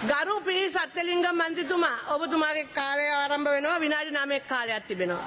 ගරු පී සත්‍යලිංගම් මන්ත්‍රතුමා ඔබතුමාගේ කාලය ආරම්භ වෙනවා විනාඩි 9ක් කාලයක් තිබෙනවා.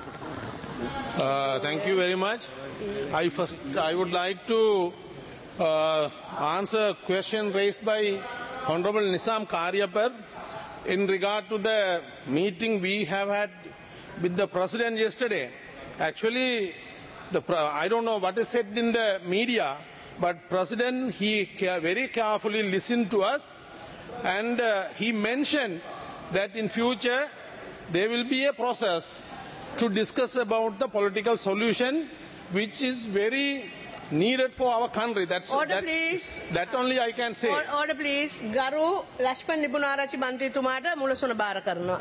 Uh, thank you very much. I first, I would like to uh, answer a question raised by Honorable Nisam Karyapar in regard to the meeting we have had with the President yesterday. Actually, the, pre- I don't know what is said in the media, but President, he ca- very carefully listened to us and uh, he mentioned that in future there will be a process to discuss about the political solution which is very needed for our country that's Order, that, please. that only i can say ඕඩ please ගරු ලක්ෂ්පන් නිබුණාරච්චි මන්ත්‍රීතුමාට මුලසුන භාර කරනවා.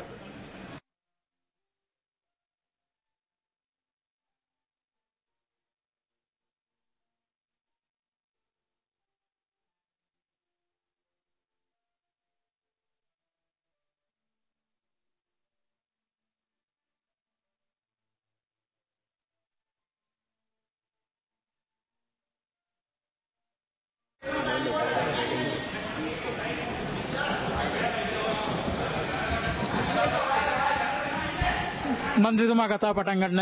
මන්ත්‍රතුමා කතා පටන් ගන්න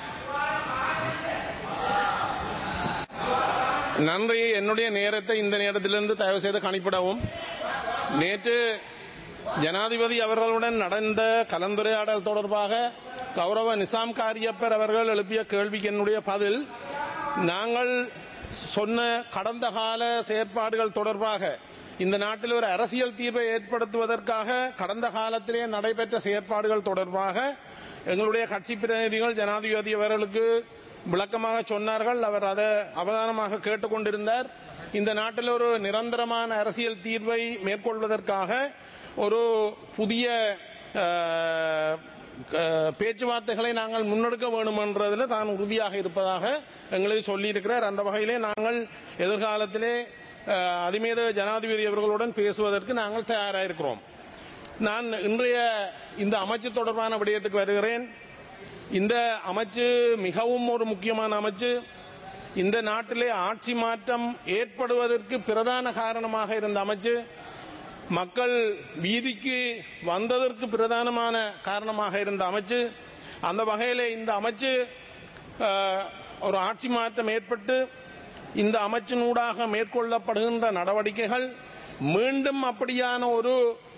நன்றி என்னுடைய நேரத்தை இந்த நேரத்திலிருந்து தயவு செய்து கணிப்பிடவும் நேற்று ஜனாதிபதி அவர்களுடன் நடந்த கலந்துரையாடல் தொடர்பாக கௌரவ நிசாம் காரியப்பர் அவர்கள் எழுப்பிய கேள்விக்கு என்னுடைய பதில் நாங்கள் சொன்ன கடந்த கால செயற்பாடுகள் தொடர்பாக இந்த நாட்டில் ஒரு அரசியல் தீர்வை ஏற்படுத்துவதற்காக கடந்த காலத்திலே நடைபெற்ற செயற்பாடுகள் தொடர்பாக எங்களுடைய கட்சி பிரதிநிதிகள் ஜனாதிபதி அவர்களுக்கு விளக்கமாக சொன்னார்கள் அவர் அதை அவதானமாக கேட்டுக்கொண்டிருந்தார் இந்த நாட்டில் ஒரு நிரந்தரமான அரசியல் தீர்வை மேற்கொள்வதற்காக ஒரு புதிய அஹ், அஹ், பேச்சுவார்த்தைகளை நாங்கள் முன்னெடுக்க வேண்டும் என்றதில் தான் உறுதியாக இருப்பதாக எங்களுக்கு சொல்லியிருக்கிறார் அந்த வகையிலே நாங்கள் எதிர்காலத்திலே அஹ், அதிமீத ஜனாதிபதி அவர்களுடன் பேசுவதற்கு நாங்கள் தயாராக இருக்கிறோம் நான் இன்றைய இந்த அமைச்சு தொடர்பான விடயத்துக்கு வருகிறேன் இந்த அமைச்சு மிகவும் ஒரு முக்கியமான அமைச்சு இந்த நாட்டிலே ஆட்சி மாற்றம் ஏற்படுவதற்கு பிரதான காரணமாக இருந்த அமைச்சு மக்கள் வீதிக்கு வந்ததற்கு பிரதானமான காரணமாக இருந்த அமைச்சு அந்த வகையில் இந்த அமைச்சு அஹ், ஒரு ஆட்சி மாற்றம் ஏற்பட்டு இந்த அமைச்சினூடாக மேற்கொள்ளப்படுகின்ற நடவடிக்கைகள் மீண்டும் அப்படியான ஒரு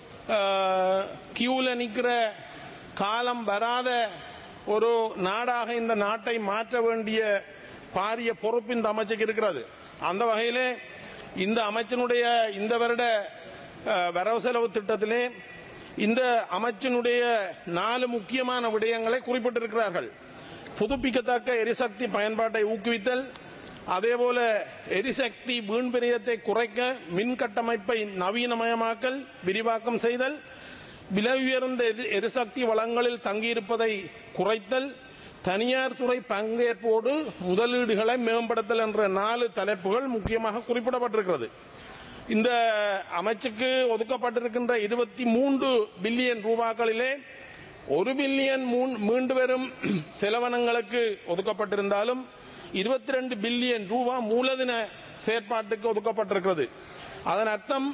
கியூல நிற்கிற காலம் வராத ஒரு நாடாக இந்த நாட்டை மாற்ற வேண்டிய பாரிய பொறுப்பு இந்த அமைச்சுக்கு இருக்கிறது அந்த வகையிலே இந்த அமைச்சினுடைய இந்த வருட அஹ், வரவு செலவு திட்டத்திலே இந்த அமைச்சினுடைய நாலு முக்கியமான விடயங்களை குறிப்பிட்டிருக்கிறார்கள் புதுப்பிக்கத்தக்க எரிசக்தி பயன்பாட்டை ஊக்குவித்தல் அதேபோல எரிசக்தி வீண் விரயத்தை குறைக்க மின் கட்டமைப்பை நவீனமயமாக்கல் விரிவாக்கம் செய்தல் விலை உயர்ந்த எரி- எரிசக்தி வளங்களில் தங்கியிருப்பதை குறைத்தல் தனியார் துறை பங்கேற்போடு முதலீடுகளை மேம்படுத்தல் என்ற நாலு தலைப்புகள் முக்கியமாக குறிப்பிடப்பட்டிருக்கிறது இந்த அமைச்சுக்கு ஒதுக்கப்பட்டிருக்கின்ற இருபத்தி மூன்று பில்லியன் ரூபாய்களிலே ஒரு பில்லியன் மூன்- மீண்டு வரும் செலவனங்களுக்கு ஒதுக்கப்பட்டிருந்தாலும் இருபத்தி ரெண்டு பில்லியன் ரூபாய் மூலதன செயற்பாட்டுக்கு ஒதுக்கப்பட்டிருக்கிறது அதன் அர்த்தம்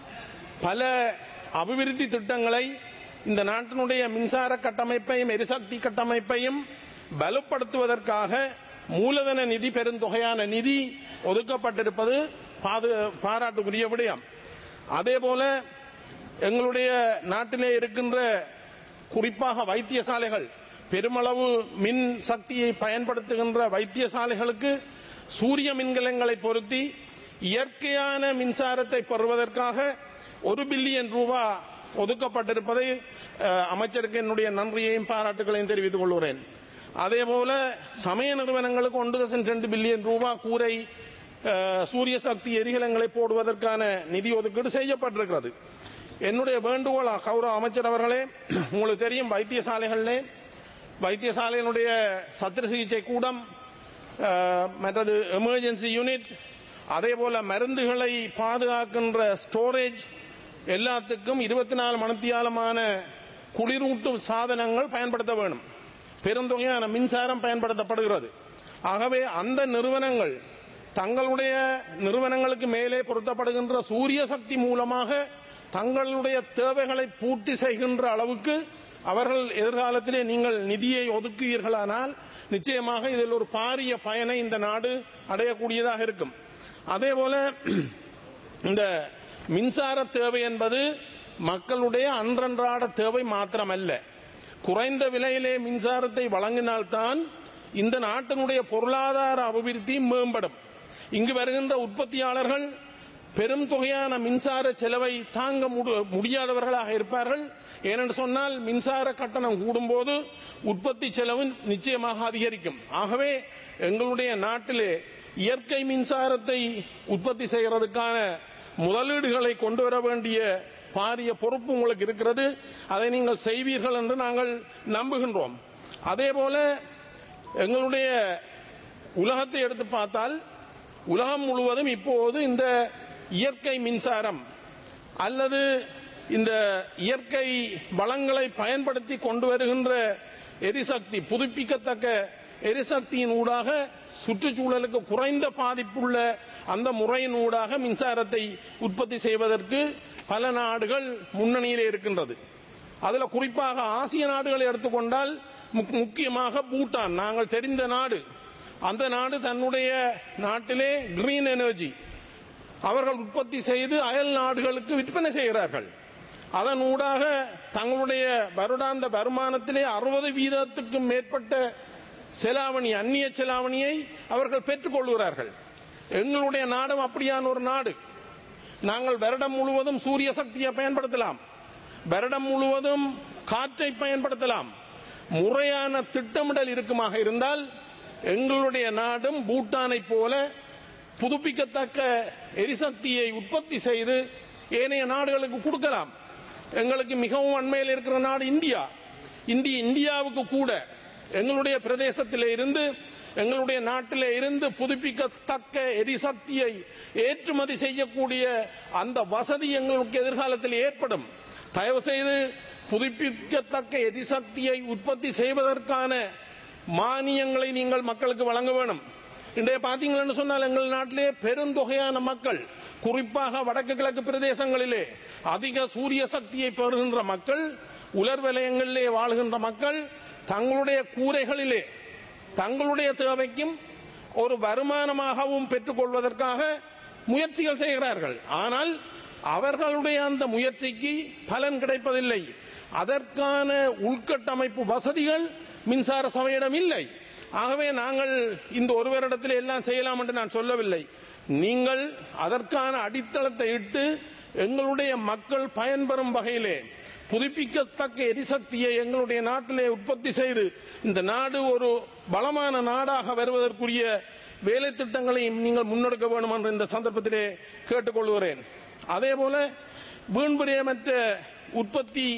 பல அபிவிருத்தி திட்டங்களை இந்த நாட்டினுடைய மின்சார கட்டமைப்பையும் எரிசக்தி கட்டமைப்பையும் பலப்படுத்துவதற்காக மூலதன நிதி பெருந்தொகையான நிதி ஒதுக்கப்பட்டிருப்பது பாது பாராட்டுக்குரிய விடயம் அதேபோல எங்களுடைய நாட்டிலே இருக்கின்ற குறிப்பாக வைத்தியசாலைகள் பெருமளவு மின் சக்தியை பயன்படுத்துகின்ற வைத்தியசாலைகளுக்கு சூரிய மின்கலங்களை பொருத்தி இயற்கையான மின்சாரத்தை பெறுவதற்காக ஒரு பில்லியன் ரூபாய் ஒதுக்கப்பட்டிருப்பதை அஹ், அமைச்சருக்கு என்னுடைய நன்றியையும் பாராட்டுகளையும் தெரிவித்துக் கொள்கிறேன் அதேபோல சமய நிறுவனங்களுக்கு ஒன்று தசம் ரெண்டு பில்லியன் ரூபாய் கூரை அஹ், சூரிய சக்தி எரிகலங்களை போடுவதற்கான நிதி ஒதுக்கீடு செய்யப்பட்டிருக்கிறது என்னுடைய வேண்டுகோள் கௌரவ அமைச்சர் அவர்களே உங்களுக்கு தெரியும் வைத்தியசாலைகளிலே வைத்தியசாலையினுடைய சத்திர சிகிச்சை கூடம் அஹ், மற்றது எமர்ஜென்சி யூனிட் அதே போல மருந்துகளை பாதுகாக்கின்ற ஸ்டோரேஜ் எல்லாத்துக்கும் இருபத்தி நாலு மணித்தியாலமான குளிரூட்டும் சாதனங்கள் பயன்படுத்த வேணும் பெருந்தொகையான மின்சாரம் பயன்படுத்தப்படுகிறது ஆகவே அந்த நிறுவனங்கள் தங்களுடைய நிறுவனங்களுக்கு மேலே பொருத்தப்படுகின்ற சூரிய சக்தி மூலமாக தங்களுடைய தேவைகளை பூர்த்தி செய்கின்ற அளவுக்கு அவர்கள் எதிர்காலத்திலே நீங்கள் நிதியை ஒதுக்குவீர்களானால் நிச்சயமாக இதில் ஒரு பாரிய பயனை இந்த நாடு அடையக்கூடியதாக இருக்கும் அதே போல இந்த மின்சார தேவை என்பது மக்களுடைய அன்றன்றாட தேவை மாத்திரமல்ல குறைந்த விலையிலே மின்சாரத்தை வழங்கினால்தான் இந்த நாட்டினுடைய பொருளாதார அபிவிருத்தி மேம்படும் இங்கு வருகின்ற உற்பத்தியாளர்கள் பெரும் தொகையான மின்சார செலவை தாங்க முடி- முடியாதவர்களாக இருப்பார்கள் ஏனென்று சொன்னால் மின்சார கட்டணம் கூடும்போது உற்பத்தி செலவு நிச்சயமாக அதிகரிக்கும் ஆகவே எங்களுடைய நாட்டிலே இயற்கை மின்சாரத்தை உற்பத்தி செய்கிறதுக்கான முதலீடுகளை கொண்டு வர வேண்டிய பாரிய பொறுப்பு உங்களுக்கு இருக்கிறது அதை நீங்கள் செய்வீர்கள் என்று நாங்கள் நம்புகின்றோம் அதே போல எங்களுடைய உலகத்தை எடுத்து பார்த்தால் உலகம் முழுவதும் இப்போது இந்த இயற்கை மின்சாரம் அல்லது இந்த இயற்கை வளங்களை பயன்படுத்தி கொண்டு வருகின்ற எரிசக்தி புதுப்பிக்கத்தக்க எரிசக்தியின் ஊடாக சுற்றுச்சூழலுக்கு குறைந்த பாதிப்புள்ள அந்த முறையின் ஊடாக மின்சாரத்தை உற்பத்தி செய்வதற்கு பல நாடுகள் முன்னணியிலே இருக்கின்றது அதுல குறிப்பாக ஆசிய நாடுகளை எடுத்துக்கொண்டால் முக்- முக்கியமாக பூட்டான் நாங்கள் தெரிந்த நாடு அந்த நாடு தன்னுடைய நாட்டிலே கிரீன் எனர்ஜி அவர்கள் உற்பத்தி செய்து அயல் நாடுகளுக்கு விற்பனை செய்கிறார்கள் அதன் ஊடாக தங்களுடைய வருடாந்த வருமானத்திலே அறுபது வீதத்துக்கும் மேற்பட்ட செலாவணி அந்நிய செலாவணியை அவர்கள் பெற்றுக்கொள்கிறார்கள் எங்களுடைய நாடும் அப்படியான ஒரு நாடு நாங்கள் வருடம் முழுவதும் சூரிய சக்தியை பயன்படுத்தலாம் வருடம் முழுவதும் காற்றை பயன்படுத்தலாம் முறையான திட்டமிடல் இருக்குமாக இருந்தால் எங்களுடைய நாடும் பூட்டானை போல புதுப்பிக்கத்தக்க எரிசக்தியை உற்பத்தி செய்து ஏனைய நாடுகளுக்கு கொடுக்கலாம் எங்களுக்கு மிகவும் அண்மையில் இருக்கிற நாடு இந்தியா இந்திய இந்தியாவுக்கு கூட எங்களுடைய பிரதேசத்திலே இருந்து எங்களுடைய நாட்டிலே இருந்து புதுப்பிக்கத்தக்க எரிசக்தியை ஏற்றுமதி செய்யக்கூடிய அந்த வசதி எங்களுக்கு எதிர்காலத்தில் ஏற்படும் தயவு செய்து புதுப்பிக்கத்தக்க எரிசக்தியை உற்பத்தி செய்வதற்கான மானியங்களை நீங்கள் மக்களுக்கு வழங்க வேணும் இன்றைய பார்த்தீங்கன்னு சொன்னால் எங்கள் நாட்டிலே பெருந்தொகையான மக்கள் குறிப்பாக வடக்கு கிழக்கு பிரதேசங்களிலே அதிக சூரிய சக்தியை பெறுகின்ற மக்கள் உலர் வலயங்களிலே வாழ்கின்ற மக்கள் தங்களுடைய கூரைகளிலே தங்களுடைய தேவைக்கும் ஒரு வருமானமாகவும் பெற்றுக்கொள்வதற்காக முயற்சிகள் செய்கிறார்கள் ஆனால் அவர்களுடைய அந்த முயற்சிக்கு பலன் கிடைப்பதில்லை அதற்கான உள்கட்டமைப்பு வசதிகள் மின்சார சபையிடம் இல்லை ஆகவே நாங்கள் இந்த ஒரு வருடத்தில் எல்லாம் செய்யலாம் என்று நான் சொல்லவில்லை நீங்கள் அதற்கான அடித்தளத்தை இட்டு எங்களுடைய மக்கள் பயன்பெறும் வகையிலே புதுப்பிக்கத்தக்க எரிசக்தியை எங்களுடைய நாட்டிலே உற்பத்தி செய்து இந்த நாடு ஒரு பலமான நாடாக வருவதற்குரிய வேலை திட்டங்களையும் நீங்கள் முன்னெடுக்க வேண்டும் என்று இந்த சந்தர்ப்பத்திலே கேட்டுக்கொள்கிறேன் அதே போல வீண்பிரியமற்ற உற்பத்தி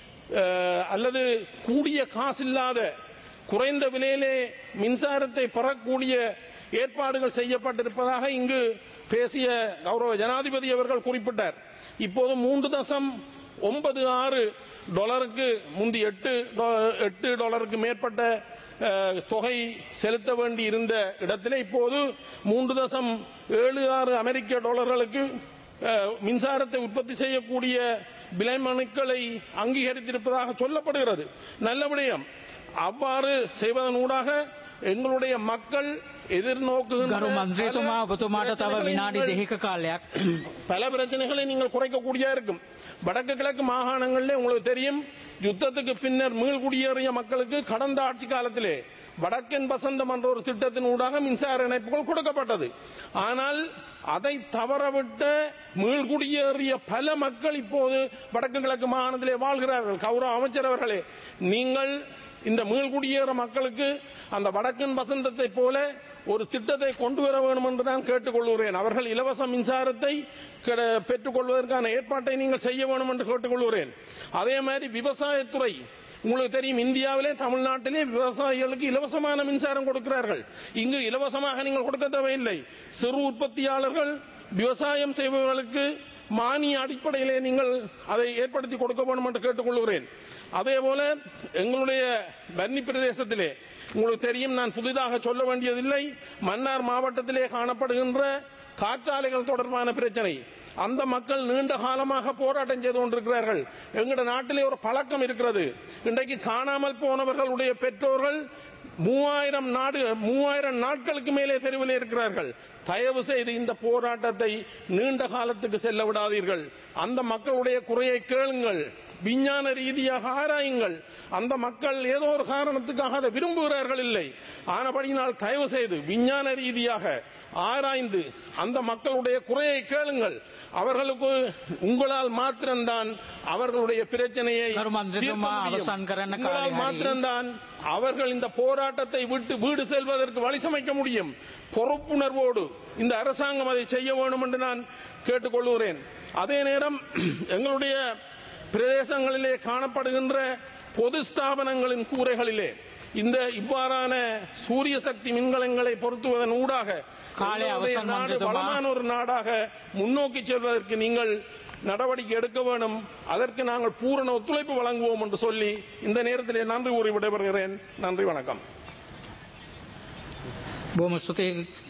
அஹ், அல்லது கூடிய காசில்லாத குறைந்த விலையிலே மின்சாரத்தை பெறக்கூடிய ஏற்பாடுகள் செய்யப்பட்டிருப்பதாக இங்கு பேசிய கௌரவ ஜனாதிபதி அவர்கள் குறிப்பிட்டார் இப்போது மூன்று தசம் ஒன்பது ஆறு டாலருக்கு முந்தி எட்டு டா- எட்டு டாலருக்கு மேற்பட்ட அஹ், தொகை செலுத்த வேண்டி இருந்த இடத்திலே இப்போது மூன்று தசம் ஏழு ஆறு அமெரிக்க டாலர்களுக்கு அஹ், மின்சாரத்தை உற்பத்தி செய்யக்கூடிய விலை மனுக்களை அங்கீகரித்திருப்பதாக சொல்லப்படுகிறது நல்ல விடயம் அவ்வாறு செய்வதனூடாக எங்களுடைய மக்கள் எதிர்நோக்குகின்ற ගරු මන්ත්‍රීතුමා பல ඔබතුමාට තව பிரச்சனைகளை විනාඩි நீங்கள் දෙහික කාලයක් பல பிரச்சனைகளை நீங்கள் குறைக்கக்கூடியதா இருக்கும் வடக்கு கிழக்கு மாகாணங்களிலே உங்களுக்கு தெரியும் யுத்தத்துக்கு பின்னர் மீள்குடியேறிய மக்களுக்கு கடந்த ஆட்சி காலத்திலே வடக்கன் வசந்தம் என்ற ஒரு திட்டத்தின் ஊடாக மின்சார இணைப்புகள் கொடுக்கப்பட்டது ஆனால் அதை தவறவிட்ட மீள்குடியேறிய பல மக்கள் இப்போது வடக்கு கிழக்கு மாகாணத்திலே வாழ்கிறார்கள் கௌரவ அமைச்சர் அவர்களே நீங்கள் இந்த மீள்குடியேற மக்களுக்கு அந்த வடக்கன் வசந்தத்தை போல ஒரு திட்டத்தை கொண்டு வர வேண்டும் என்று நான் கேட்டுக்கொள்கிறேன் அவர்கள் இலவச மின்சாரத்தை கிட- பெற்றுக்கொள்வதற்கான ஏற்பாட்டை நீங்கள் செய்ய வேண்டும் என்று கேட்டுக்கொள்கிறேன் அதே மாதிரி விவசாயத்துறை உங்களுக்கு தெரியும் இந்தியாவிலே தமிழ்நாட்டிலே விவசாயிகளுக்கு இலவசமான மின்சாரம் கொடுக்கிறார்கள் இங்கு இலவசமாக நீங்கள் கொடுக்க தேவையில்லை சிறு உற்பத்தியாளர்கள் விவசாயம் செய்பவர்களுக்கு மானிய அடிப்படையிலே நீங்கள் அதை ஏற்படுத்தி கொடுக்க வேண்டும் என்று கேட்டுக்கொள்கிறேன் அதே போல எங்களுடைய பன்னி பிரதேசத்திலே உங்களுக்கு தெரியும் நான் புதிதாக சொல்ல வேண்டியதில்லை மன்னார் மாவட்டத்திலே காணப்படுகின்ற காற்றாலைகள் தொடர்பான பிரச்சனை அந்த மக்கள் நீண்ட காலமாக போராட்டம் செய்து கொண்டிருக்கிறார்கள் எங்கட நாட்டிலே ஒரு பழக்கம் இருக்கிறது இன்றைக்கு காணாமல் போனவர்களுடைய பெற்றோர்கள் மூவாயிரம் நாடு மூவாயிரம் நாட்களுக்கு மேலே தெருவில் இருக்கிறார்கள் தயவு செய்து இந்த போராட்டத்தை நீண்ட காலத்துக்கு செல்ல விடாதீர்கள் அந்த மக்களுடைய குறையை கேளுங்கள் விஞ்ஞான ரீதியாக ஆராயுங்கள் அந்த மக்கள் ஏதோ ஒரு காரணத்துக்காக அதை விரும்புகிறார்கள் இல்லை ஆனபடியினால் தயவு செய்து விஞ்ஞான ரீதியாக ஆராய்ந்து அந்த மக்களுடைய குறையை கேளுங்கள் அவர்களுக்கு உங்களால் மாத்திரம்தான் அவர்களுடைய பிரச்சனையை கரு மந்திரிතුமா தீர்க்க முடியும். அவசான் කරන්න කාලය உங்களால் හරි. மாத்திரம்தான் அவர்கள் இந்த போராட்டத்தை விட்டு வீடு செல்வதற்கு வழி சமைக்க முடியும் பொறுப்புணர்வோடு இந்த அரசாங்கம் அதை செய்ய வேண்டும் என்று நான் கேட்டுக்கொள்கிறேன் அதே நேரம் எங்களுடைய பிரதேசங்களிலே காணப்படுகின்ற பொது ஸ்தாபனங்களின் கூரைகளிலே இந்த இவ்வாறான சூரிய சக்தி மின்கலங்களை பொருத்துவதன் ஊடாக காலை எங்களுடைய அவசரம் நாடு வந்ததுமா? வளமான ஒரு நாடாக முன்னோக்கி செல்வதற்கு நீங்கள் நடவடிக்கை எடுக்க வேண்டும் அதற்கு நாங்கள் பூரண ஒத்துழைப்பு வழங்குவோம் என்று சொல்லி இந்த நேரத்திலே நன்றி கூறி விடைபெறுகிறேன் நன்றி வணக்கம் බොහොම ස්තුතියි